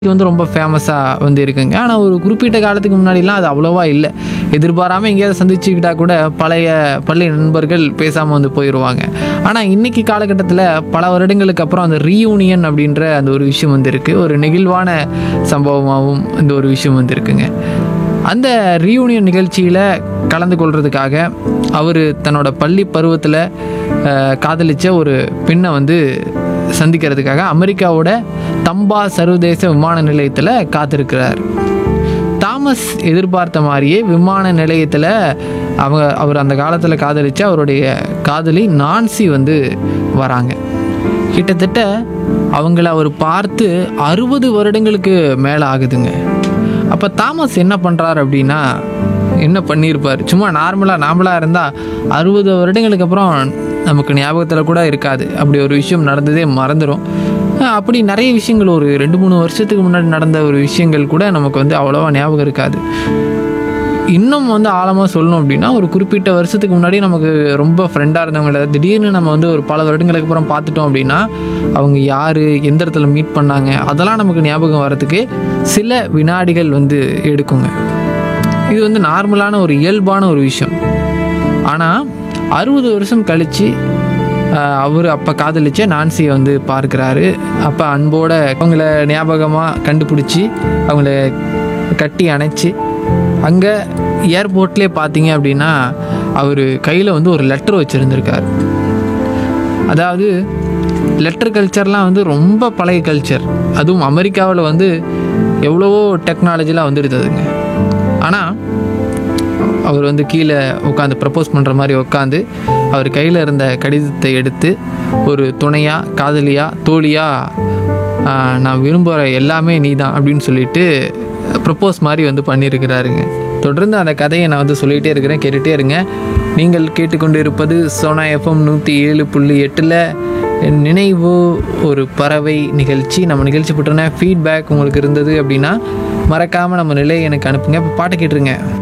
இது வந்து ரொம்ப ஃபேமஸாக வந்து இருக்குங்க ஆனால் ஒரு குறிப்பிட்ட காலத்துக்கு முன்னாடிலாம் அது அவ்வளோவா இல்லை எதிர்பாராமல் எங்கேயாவது சந்திச்சுக்கிட்டா கூட பழைய பள்ளி நண்பர்கள் பேசாமல் வந்து போயிடுவாங்க ஆனால் இன்னைக்கு காலகட்டத்தில் பல வருடங்களுக்கு அப்புறம் அந்த ரீயூனியன் அப்படின்ற அந்த ஒரு விஷயம் வந்து இருக்குது ஒரு நெகிழ்வான சம்பவமாகவும் இந்த ஒரு விஷயம் வந்து இருக்குங்க அந்த ரீயூனியன் நிகழ்ச்சியில் கலந்து கொள்றதுக்காக அவர் தன்னோட பள்ளி பருவத்தில் காதலிச்ச ஒரு பெண்ணை வந்து சந்திக்கிறதுக்காக அமெரிக்காவோட தம்பா சர்வதேச விமான நிலையத்தில் காத்திருக்கிறார் தாமஸ் எதிர்பார்த்த மாதிரியே விமான நிலையத்தில் அவங்க அவர் அந்த காலத்தில் காதலிச்ச அவருடைய காதலி நான்சி வந்து வராங்க கிட்டத்தட்ட அவங்கள அவர் பார்த்து அறுபது வருடங்களுக்கு மேலே ஆகுதுங்க அப்போ தாமஸ் என்ன பண்ணுறாரு அப்படின்னா என்ன பண்ணியிருப்பார் சும்மா நார்மலாக நார்மலாக இருந்தால் அறுபது வருடங்களுக்கு அப்புறம் நமக்கு ஞாபகத்தில் கூட இருக்காது அப்படி ஒரு விஷயம் நடந்ததே மறந்துடும் அஹ் அப்படி நிறைய விஷயங்கள் ஒரு ரெண்டு மூணு வருஷத்துக்கு முன்னாடி நடந்த ஒரு விஷயங்கள் கூட நமக்கு வந்து அவ்வளோவா ஞாபகம் இருக்காது இன்னும் வந்து ஆழமாக சொல்லணும் அப்படின்னா ஒரு குறிப்பிட்ட வருஷத்துக்கு முன்னாடி நமக்கு ரொம்ப ஃப்ரெண்டாக இருந்தவங்கள திடீர்னு நம்ம வந்து ஒரு பல வருடங்களுக்கு அப்புறம் பார்த்துட்டோம் அப்படின்னா அவங்க யார் எந்த இடத்துல மீட் பண்ணாங்க அதெல்லாம் நமக்கு ஞாபகம் வரத்துக்கு சில வினாடிகள் வந்து எடுக்குங்க இது வந்து நார்மலான ஒரு இயல்பான ஒரு விஷயம் ஆனால் அறுபது வருஷம் கழித்து அவர் அப்போ காதலிச்ச நான்சியை வந்து பார்க்குறாரு அப்போ அன்போட அவங்கள ஞாபகமாக கண்டுபிடிச்சி அவங்கள கட்டி அணைச்சி அங்கே ஏர்போர்ட்லேயே பார்த்தீங்க அப்படின்னா அவர் கையில் வந்து ஒரு லெட்டர் வச்சுருந்துருக்கார் அதாவது லெட்டர் கல்ச்சர்லாம் வந்து ரொம்ப பழைய கல்ச்சர் அதுவும் அமெரிக்காவில் வந்து எவ்வளவோ டெக்னாலஜிலாம் வந்துடுதுங்க ஆனால் அவர் வந்து கீழே உட்காந்து ப்ரப்போஸ் பண்ணுற மாதிரி உட்காந்து அவர் கையில் இருந்த கடிதத்தை எடுத்து ஒரு துணையாக காதலியாக தோழியாக நான் விரும்புகிற எல்லாமே நீ தான் அப்படின்னு சொல்லிட்டு ப்ரப்போஸ் மாதிரி வந்து பண்ணியிருக்கிறாருங்க தொடர்ந்து அந்த கதையை நான் வந்து சொல்லிகிட்டே இருக்கிறேன் கேட்டுகிட்டே இருங்க நீங்கள் கேட்டுக்கொண்டு இருப்பது சோனா எஃப்எம் நூற்றி ஏழு புள்ளி எட்டில் நினைவு ஒரு பறவை நிகழ்ச்சி நம்ம நிகழ்ச்சி பற்றின ஃபீட்பேக் உங்களுக்கு இருந்தது அப்படின்னா மறக்காமல் நம்ம நிலையை எனக்கு அனுப்புங்க இப்போ பாட்டு கேட்டுருங்க